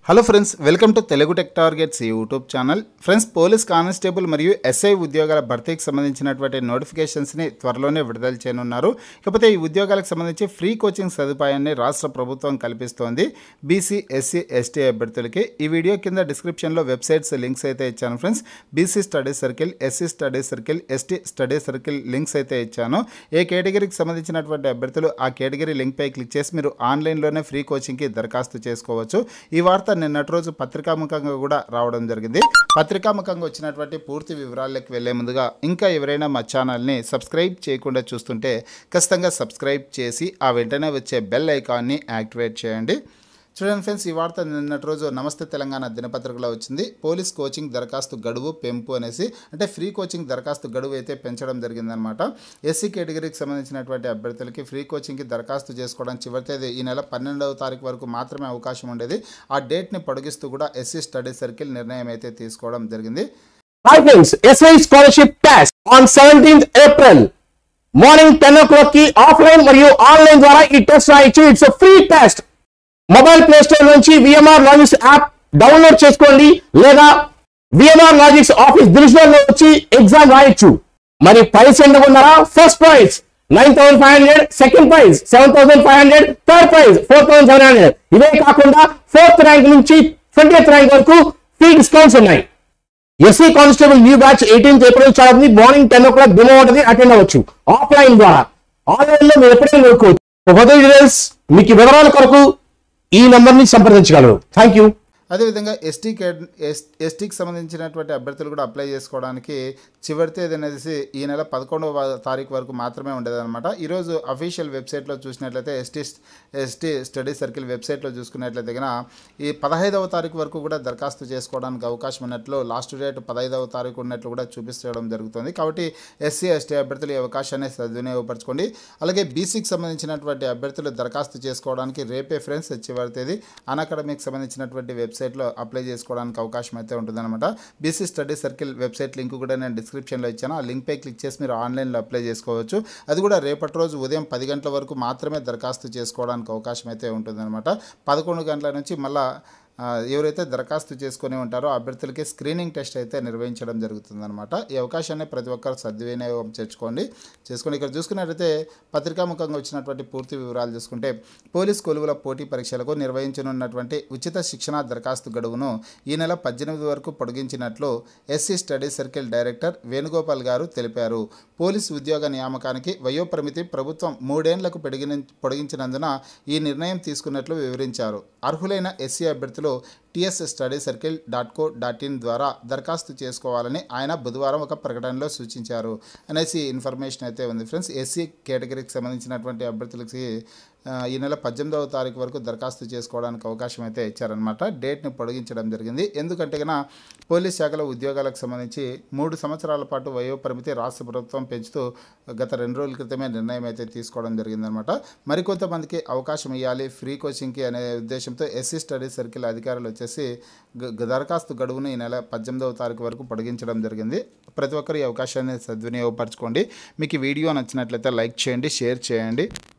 Hello friends welcome to Telugu tech targets YouTube channel friends police constable మరియు SI ఉద్యోగాల భర్తీకి సంబంధించినటువంటి నోటిఫికేషన్స్ని త్వరలోనే విడుదల చేయనున్నారు కాకపోతే ఈ ఉద్యోగాలకు సంబంధించి ఫ్రీ కోచింగ్ సదుపాయాన్ని రాష్ట్ర ప్రభుత్వం కల్పిస్తోంది బీసీ ఎస్సీ ఎస్టీ అభ్యర్థులకి ఈ వీడియో కింద డిస్క్రిప్షన్లో వెబ్సైట్స్ లింక్స్ అయితే ఇచ్చాను friends BC study circle SC study circle ST study circle links అయితే ఇచ్చాను ఏ కేటగిరీకి సంబంధించినటువంటి అభ్యర్థులు ఆ కేటగిరీ లింక్పై క్లిక్ చేసి మీరు ఆన్లైన్లోనే ఫ్రీ కోచింగ్కి దరఖాస్తు చేసుకోవచ్చు ఈ వార్త నిన్నటి రోజు పత్రికాముఖంగా కూడా రావడం జరిగింది పత్రికాముఖంగా వచ్చినటువంటి పూర్తి వివరాల్లోకి వెళ్లే ముందుగా ఇంకా ఎవరైనా మా ఛానల్ని సబ్స్క్రైబ్ చేయకుండా చూస్తుంటే ఖచ్చితంగా సబ్స్క్రైబ్ చేసి ఆ వెంటనే వచ్చే బెల్ ఐకాన్ని యాక్టివేట్ చేయండి చూడండి ఫ్రెండ్స్ ఈ వార్త నిన్నటి రోజు నమస్తే తెలంగాణ దినపత్రికలో వచ్చింది పోలీస్ కోచింగ్ దరఖాస్తు గడువు పెంపు అనేసి అంటే ఫ్రీ కోచింగ్ దరఖాస్తు గడువు అయితే పెంచడం జరిగిందనమాట ఎస్సీ కేటగిరీకి సంబంధించినటువంటి అభ్యర్థులకి ఫ్రీ కోచింగ్కి దరఖాస్తు చేసుకోవడానికి చివరి తేదీ ఈ నెల పన్నెండవ తారీఖు వరకు మాత్రమే అవకాశం ఉండేది ఆ డేట్ని పొడిగిస్తూ కూడా ఎస్సీ స్టడీ సర్కిల్ నిర్ణయం అయితే తీసుకోవడం జరిగింది Hi friends, SY Scholarship Test on 17th April. Morning ten o'clock కి ఆఫ్లైన్ మరియు ఆన్లైన్ ద్వారా ఈ టెస్ట్ రాయొచ్చు it's free test mobile play store నుంచి విఎంఆర్ లాజిక్స్ యాప్ డౌన్లోడ్ చేసుకోండి లేదా విఎంఆర్ లాజిక్స్ ఆఫీస్ డివిజనల్ లో వచ్చి ఎగ్జామ్ రాయొచ్చు మరి ప్రైస్ ఎంత ఉన్నారా first prize nine thousand five hundred second prize seven thousand five hundred third prize four thousand seven hundred ఇవే కాకుండా ఫోర్త్ ర్యాంక్ నుంచి ట్వంటీ ర్యాంక్ వరకు ఫ్రీ డిస్కౌంట్స్ ఉన్నాయి SC constable new batch eighteenth April start అవుతుంది morning ten o'clock demo ఉంటుంది attend అవ్వచ్చు offline ద్వారా online లో మీరు ఎప్పుడైనా నోడుకోవచ్చు ఫర్దర్ డీటెయిల్స్ మీకు ఈ వివరాల కొరకు ఈ నంబర్ ని సంప్రదించగలరు థ్యాంక్ యూ అదేవిధంగా ఎస్టీ కేడ్ ఎస్ ఎస్టీకి సంబంధించినటువంటి అభ్యర్థులు కూడా అప్లై చేసుకోవడానికి చివరి తేదీ అనేది ఈ నెల పదకొండవ తారీఖు వరకు మాత్రమే ఉండేదన్నమాట ఈరోజు అఫీషియల్ వెబ్సైట్లో చూసినట్లయితే ఎస్టీ ఎస్టీ స్టడీ సర్కిల్ వెబ్సైట్లో చూసుకున్నట్లయితే కనుక ఈ పదహైదవ తారీఖు వరకు కూడా దరఖాస్తు చేసుకోవడానికి అవకాశం ఉన్నట్లు లాస్ట్ డేట్ పదహైదవ తారీఖు ఉన్నట్లు కూడా చూపించడం జరుగుతుంది కాబట్టి ఎస్సీ ఎస్టీ అభ్యర్థులు ఈ అవకాశాన్ని సద్వినియోగపరచుకోండి అలాగే బీసీకి సంబంధించినటువంటి అభ్యర్థులు దరఖాస్తు చేసుకోవడానికి రేపే ఫ్రెండ్స్ చివరి తేదీ అన్ అకాడమీకి సంబంధించినటువంటి వెబ్సైట్లో అప్లై చేసుకోవడానికి అవకాశం అయితే ఉంటుందన్నమాట BC study circle website link కూడా నేను డిస్క్రిప్షన్లో ఇచ్చాను ఆ లింక్పై క్లిక్ చేసి మీరు ఆన్లైన్లో అప్లై చేసుకోవచ్చు అది కూడా రేపటి రోజు ఉదయం పది గంటల వరకు మాత్రమే దరఖాస్తు చేసుకోవడానికి అవకాశం అయితే ఉంటుందన్నమాట పదకొండు గంటల నుంచి మళ్ళా ఆ, ఎవరైతే దరఖాస్తు చేసుకుని ఉంటారో అభ్యర్థులకి స్క్రీనింగ్ టెస్ట్ అయితే నిర్వహించడం జరుగుతుందన్నమాట ఈ అవకాశాన్ని ప్రతి ఒక్కరు సద్వినియోగం చేసుకోండి చేసుకొని ఇక్కడ చూసుకున్నట్లయితే పత్రికాముఖంగా వచ్చినటువంటి పూర్తి వివరాలు చూసుకుంటే పోలీస్ కొలువుల పోటీ పరీక్షలకు నిర్వహించనున్నటువంటి ఉచిత శిక్షణ దరఖాస్తు గడువును ఈ నెల పద్దెనిమిది వరకు పొడిగించినట్లు SC study circle director Venugopal గారు తెలిపారు పోలీస్ ఉద్యోగ నియామకానికి వయోపరిమితి ప్రభుత్వం మూడేండ్లకు పొడిగిన పొడిగించినందున ఈ నిర్ణయం తీసుకున్నట్లు వివరించారు అర్హులైన ఎస్సీ అభ్యర్థులు TS study circle dot co dot in ద్వారా దరఖాస్తు చేసుకోవాలని ఆయన బుధవారం ఒక ప్రకటనలో సూచించారు అనేసి ఇన్ఫర్మేషన్ అయితే ఉంది ఫ్రెండ్స్ ఎస్సీ కేటగిరీకి సంబంధించినటువంటి అభ్యర్థులకి ఆ, ఈ నెల పద్దెనిమిదవ తారీఖు వరకు దరఖాస్తు చేసుకోవడానికి అవకాశం అయితే ఇచ్చారనమాట డేట్ని పొడిగించడం జరిగింది ఎందుకంటే కనుక పోలీస్ శాఖలో ఉద్యోగాలకు సంబంధించి మూడు సంవత్సరాల పాటు వయోపరిమితి రాష్ట్ర ప్రభుత్వం పెంచుతూ గత రెండు రోజుల క్రితమే నిర్ణయం అయితే తీసుకోవడం జరిగిందనమాట మరికొంతమందికి అవకాశం ఇవ్వాలి ఫ్రీ కోచింగ్కి అనే ఉద్దేశంతో ఎస్సీ స్టడీ సర్కిల్ అధికారులు వచ్చేసి గ- గ- దరఖాస్తు గడువును ఈ నెల పద్దెనిమిదవ తారీఖు వరకు పొడిగించడం జరిగింది ప్రతి ఒక్కరు ఈ అవకాశాన్ని సద్వినియోగపరచుకోండి మీకు ఈ వీడియో నచ్చినట్లయితే లైక్ చేయండి షేర్ చేయండి